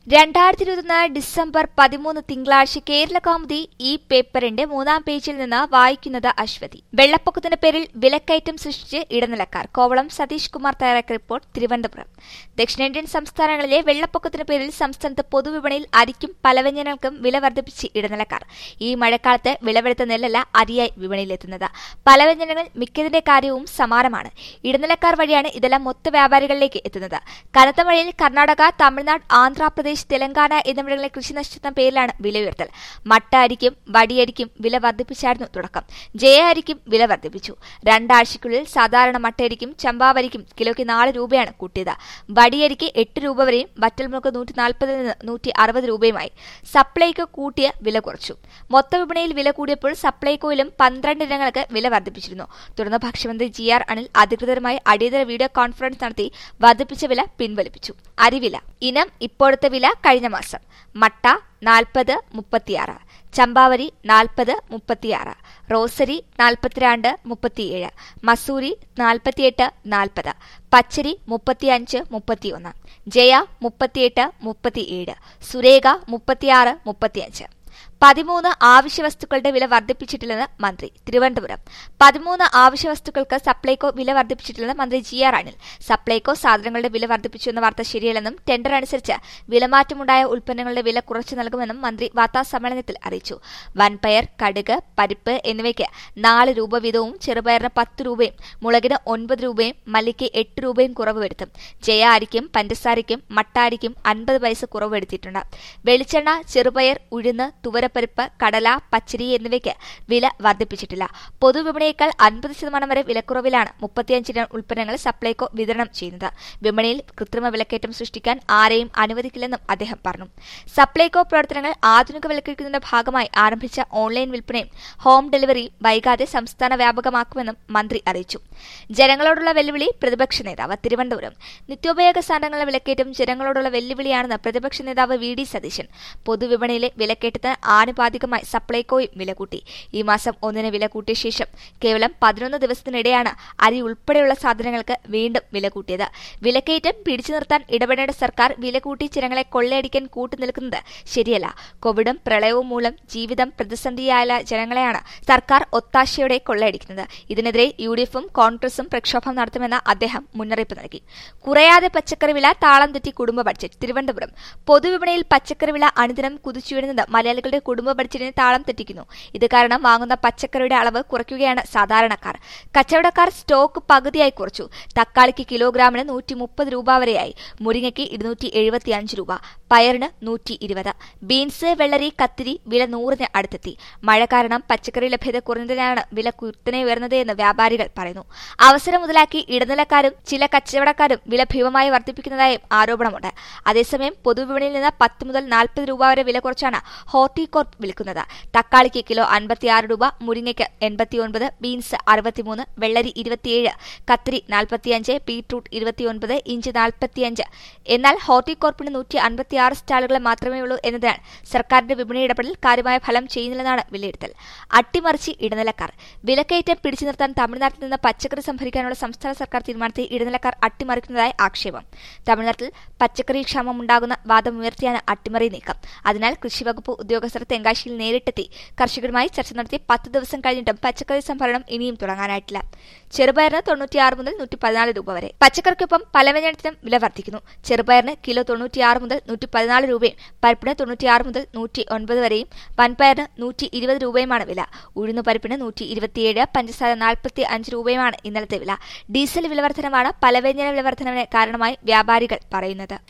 രണ്ടായിരത്തി ഇരുപത്തൊന്ന് ഡിസംബർ പതിമൂന്ന് തിങ്കളാഴ്ച കേരള കൗമുദി ഈ പേപ്പറിന്റെ മൂന്നാം പേജിൽ നിന്ന് വായിക്കുന്നത് അശ്വതി വെള്ളപ്പൊക്കത്തിന്റെ പേരിൽ വിലക്കയറ്റം സൃഷ്ടിച്ച് ഇടനിലക്കാർ കോവളം സതീഷ് കുമാർ തയ്യാറാക്കിയ റിപ്പോർട്ട് തിരുവനന്തപുരം ദക്ഷിണേന്ത്യൻ സംസ്ഥാനങ്ങളിലെ വെള്ളപ്പൊക്കത്തിന്റെ പേരിൽ സംസ്ഥാനത്ത് പൊതുവിപണിയിൽ അരിക്കും പലവ്യഞ്ജനങ്ങൾക്കും വില വർദ്ധിപ്പിച്ച് ഇടനിലക്കാർ ഈ മഴക്കാലത്ത് വിളവെടുത്ത നെല്ലല്ല അരിയായി വിപണിയിലെത്തുന്നത് പലവ്യഞ്ജനങ്ങൾ മിക്കതിന്റെ കാര്യവും സമാനമാണ് ഇടനിലക്കാർ വഴിയാണ് ഇതെല്ലാം മൊത്ത വ്യാപാരികളിലേക്ക് എത്തുന്നത് കനത്ത മഴയിൽ കർണാടക തമിഴ്നാട് ആന്ധ്രാപ്രദേശ് തെലങ്കാന എന്നിവിടങ്ങളിലെ കൃഷിനഷ്ടത്തിന്റെ പേരിലാണ് വില ഉയർത്തൽ മട്ട അരിക്കും വടിയരിക്കും വില വർദ്ധിപ്പിച്ചായിരുന്നു തുടക്കം ജയ അരിക്കും വില വർദ്ധിപ്പിച്ചു രണ്ടാഴ്ചയ്ക്കുള്ളിൽ സാധാരണ മട്ടയരിക്കും ചമ്പാവരിക്കും കിലോയ്ക്ക് നാല് രൂപയാണ് കൂട്ടിയത് വടിയരിക്ക് എട്ട് രൂപ വരെയും വറ്റൽമുളക് നൂറ്റി നാൽപ്പതിൽ നിന്ന് നൂറ്റി അറുപത് രൂപയുമായി സപ്ലൈകോ കൂട്ടിയ വില കുറച്ചു മൊത്ത വിപണിയിൽ വില കൂടിയപ്പോൾ സപ്ലൈകോയിലും പന്ത്രണ്ട് ഇനങ്ങൾക്ക് വില വർദ്ധിപ്പിച്ചിരുന്നു തുടർന്ന് ഭക്ഷ്യമന്ത്രി ജി ആർ അനിൽ അധികൃതരുമായി അടിയന്തര വീഡിയോ കോൺഫറൻസ് നടത്തി വർദ്ധിപ്പിച്ച വില പിൻവലിപ്പിച്ചു അരിവില ഇനം ഇപ്പോഴത്തെ വില കഴിഞ്ഞ മാസം മട്ട നാൽപ്പത് മുപ്പത്തിയാറ് ചമ്പാവരി നാൽപ്പത് മുപ്പത്തിയാറ് റോസരി നാൽപ്പത്തിരണ്ട് മുപ്പത്തിയേഴ് മസൂരി നാൽപ്പത്തിയെട്ട് നാൽപ്പത് പച്ചരി മുപ്പത്തിയഞ്ച് മുപ്പത്തിയൊന്ന് ജയ മുപ്പത്തിയെട്ട് മുപ്പത്തിയേഴ് സുരേഖ മുപ്പത്തിയാറ് മുപ്പത്തിയഞ്ച് പതിമൂന്ന് ആവശ്യവസ്തുക്കളുടെ വില വർദ്ധിപ്പിച്ചിട്ടില്ലെന്ന് മന്ത്രി തിരുവനന്തപുരം പതിമൂന്ന് ആവശ്യവസ്തുക്കൾക്ക് സപ്ലൈകോ വില വർദ്ധിപ്പിച്ചിട്ടില്ലെന്ന് മന്ത്രി ജി ആർ അനിൽ സപ്ലൈകോ സാധനങ്ങളുടെ വില വർദ്ധിപ്പിച്ചു എന്ന വാർത്ത ശരിയല്ലെന്നും ടെൻഡർ അനുസരിച്ച് വിലമാറ്റമുണ്ടായ ഉൽപ്പന്നങ്ങളുടെ വില കുറച്ചു നൽകുമെന്നും മന്ത്രി വാർത്താ സമ്മേളനത്തിൽ അറിയിച്ചു വൻപയർ കടുക് പരിപ്പ് എന്നിവയ്ക്ക് നാല് രൂപ വീതവും ചെറുപയറിന് പത്ത് രൂപയും മുളകിന് ഒൻപത് രൂപയും മല്ലിക്ക് എട്ട് രൂപയും കുറവ് വരുത്തും ജയ അരിക്കും പഞ്ചസാരയ്ക്കും മട്ടാരിക്കും അൻപത് പൈസ കുറവ് വരുത്തിയിട്ടുണ്ട് വെളിച്ചെണ്ണ ചെറുപയർ ഉഴുന്ന് തുവരപ്പരിപ്പ് കടല പച്ചരി എന്നിവയ്ക്ക് വില വർദ്ധിപ്പിച്ചിട്ടില്ല പൊതുവിപണിയേക്കാൾ അൻപത് ശതമാനം വരെ വിലക്കുറവിലാണ് മുപ്പത്തിയഞ്ചിന് ഉൽപ്പന്നങ്ങൾ സപ്ലൈകോ വിതരണം ചെയ്യുന്നത് വിപണിയിൽ കൃത്രിമ വിലക്കയറ്റം സൃഷ്ടിക്കാൻ ആരെയും അനുവദിക്കില്ലെന്നും അദ്ദേഹം പറഞ്ഞു സപ്ലൈകോ പ്രവർത്തനങ്ങൾ ആധുനികവൽക്കരിക്കുന്നതിന്റെ ഭാഗമായി ആരംഭിച്ച ഓൺലൈൻ വിൽപ്പനയും ഹോം ഡെലിവറിയും വൈകാതെ സംസ്ഥാന വ്യാപകമാക്കുമെന്നും മന്ത്രി അറിയിച്ചു ജനങ്ങളോടുള്ള വെല്ലുവിളി പ്രതിപക്ഷ നേതാവ് തിരുവനന്തപുരം നിത്യോപയോഗ സാധനങ്ങളുടെ വിലക്കയറ്റം ജനങ്ങളോടുള്ള വെല്ലുവിളിയാണെന്ന് പ്രതിപക്ഷ നേതാവ് വി ഡി സതീശൻ പൊതുവിപണിയിലെ വിലക്കയറ്റത്തിന് ആനുപാതികമായി സപ്ലൈകോയും വില കൂട്ടി ഈ മാസം ഒന്നിന് വില കൂട്ടിയ ശേഷം കേവലം പതിനൊന്ന് ദിവസത്തിനിടെയാണ് അരി ഉൾപ്പെടെയുള്ള സാധനങ്ങൾക്ക് വീണ്ടും വില കൂട്ടിയത് വിലക്കയറ്റം പിടിച്ചു നിർത്താൻ ഇടപെടേണ്ട സർക്കാർ വില കൂട്ടി ജനങ്ങളെ കൊള്ളയടിക്കാൻ കൂട്ടുനിൽക്കുന്നത് ശരിയല്ല കോവിഡും പ്രളയവും മൂലം ജീവിതം പ്രതിസന്ധിയായ ജനങ്ങളെയാണ് സർക്കാർ ഒത്താശയോടെ കൊള്ളയടിക്കുന്നത് ഇതിനെതിരെ യു ഡി എഫും കോൺഗ്രസും പ്രക്ഷോഭം നടത്തുമെന്ന് അദ്ദേഹം മുന്നറിയിപ്പ് നൽകി കുറയാതെ പച്ചക്കറി വില താളം തെറ്റി കുടുംബ ബഡ്ജറ്റ് തിരുവനന്തപുരം പൊതുവിപണിയിൽ പച്ചക്കറി വില അനുദിനം കുതിച്ചുയരുന്നത് മലയാളികളുടെ കുടുംബ ബഡ്ജറ്റിനെ താളം തെറ്റിക്കുന്നു ഇത് കാരണം വാങ്ങുന്ന പച്ചക്കറിയുടെ അളവ് കുറയ്ക്കുകയാണ് സാധാരണക്കാർ കച്ചവടക്കാർ സ്റ്റോക്ക് പകുതിയായി കുറച്ചു തക്കാളിക്ക് കിലോഗ്രാമിന് നൂറ്റി മുപ്പത് രൂപ വരെയായി മുരിങ്ങയ്ക്ക് ഇരുന്നൂറ്റി എഴുപത്തിയഞ്ച് രൂപ പയറിന് നൂറ്റി ഇരുപത് ബീൻസ് വെള്ളരി കത്തിരി വില നൂറിന് അടുത്തെത്തി മഴ കാരണം പച്ചക്കറി ലഭ്യത കുറഞ്ഞതിനാണ് വില കുത്തനെ ഉയർന്നത് എന്ന് വ്യാപാരികൾ പറയുന്നു അവസരം മുതലാക്കി ഇടനിലക്കാരും ചില കച്ചവടക്കാരും വില ഭീമമായി വർദ്ധിപ്പിക്കുന്നതായും ആരോപണമുണ്ട് അതേസമയം പൊതുവിപണിയിൽ നിന്ന് പത്ത് മുതൽ നാൽപ്പത് രൂപ വരെ വില കുറച്ചാണ് ഹോർട്ടികോർപ്പ് വിൽക്കുന്നത് തക്കാളിക്ക് കിലോ അൻപത്തിയാറ് രൂപ മുരിങ്ങയ്ക്ക് എൺപത്തിയൊൻപത് ബീൻസ് അറുപത്തിമൂന്ന് വെള്ളരി ഇരുപത്തിയേഴ് കത്തിരി നാൽപ്പത്തിയഞ്ച് ബീട്രൂട്ട് ഇരുപത്തിയൊൻപത് ഇഞ്ച് നാൽപ്പത്തിയഞ്ച് എന്നാൽ ഹോർട്ടികോർപ്പിന് നൂറ്റി അൻപത്തിയാറ് സ്റ്റാളുകൾ മാത്രമേ ഉള്ളൂ എന്നതിനാൽ സർക്കാരിന്റെ വിപണി ഇടപെടൽ കാര്യമായ ഫലം ചെയ്യുന്നില്ലെന്നാണ് വിലയിരുത്തൽ അട്ടിമറിച്ച് ഇടനിലക്കാർ വിലക്കയറ്റം പിടിച്ചു നിർത്താൻ തമിഴ്നാട്ടിൽ നിന്ന് പച്ചക്കറി സംഭരിക്കാനുള്ള സംസ്ഥാന സർക്കാർ തീരുമാനത്തെ ഇടനിലക്കാർ അട്ടിമറിക്കുന്നതായി ആക്ഷേപം തമിഴ്നാട്ടിൽ പച്ചക്കറി ക്ഷാമം ഉണ്ടാകുന്ന വാദമുയർത്തിയാണ് അട്ടിമറി നീക്കം അതിനാൽ കൃഷിവകുപ്പ് ഉദ്യോഗസ്ഥർ തെങ്കാശിയിൽ നേരിട്ടെത്തി കർഷകരുമായി ചർച്ച നടത്തി പത്ത് ദിവസം കഴിഞ്ഞിട്ടും പച്ചക്കറി സംഭരണം ഇനിയും തുടങ്ങാനായിട്ടില്ല ചെറുപയറിന് തൊണ്ണൂറ്റിയാറ് മുതൽ നൂറ്റി പതിനാല് രൂപ വരെ പച്ചക്കറിക്കൊപ്പം പലവ്യഞ്ജനത്തിനും വില വർദ്ധിക്കുന്നു ചെറുപയറിന് കിലോ തൊണ്ണൂറ്റിയാറ് മുതൽ നൂറ്റി പതിനാല് രൂപയും പരിപ്പിന് തൊണ്ണൂറ്റിയാറ് മുതൽ നൂറ്റി ഒൻപത് വരെയും വൻപയറിന് നൂറ്റി ഇരുപത് രൂപയുമാണ് വില ഉഴുന്നുപരിപ്പിന് നൂറ്റി ഇരുപത്തിയേഴ് പഞ്ചസാര നാൽപ്പത്തി അഞ്ച് രൂപയുമാണ് ഇന്നലത്തെ വില ഡീസൽ വിലവർദ്ധനമാണ് പലവ്യഞ്ജന വിലവർദ്ധനവിന് കാരണമായി വ്യാപാരികൾ പറയുന്നത്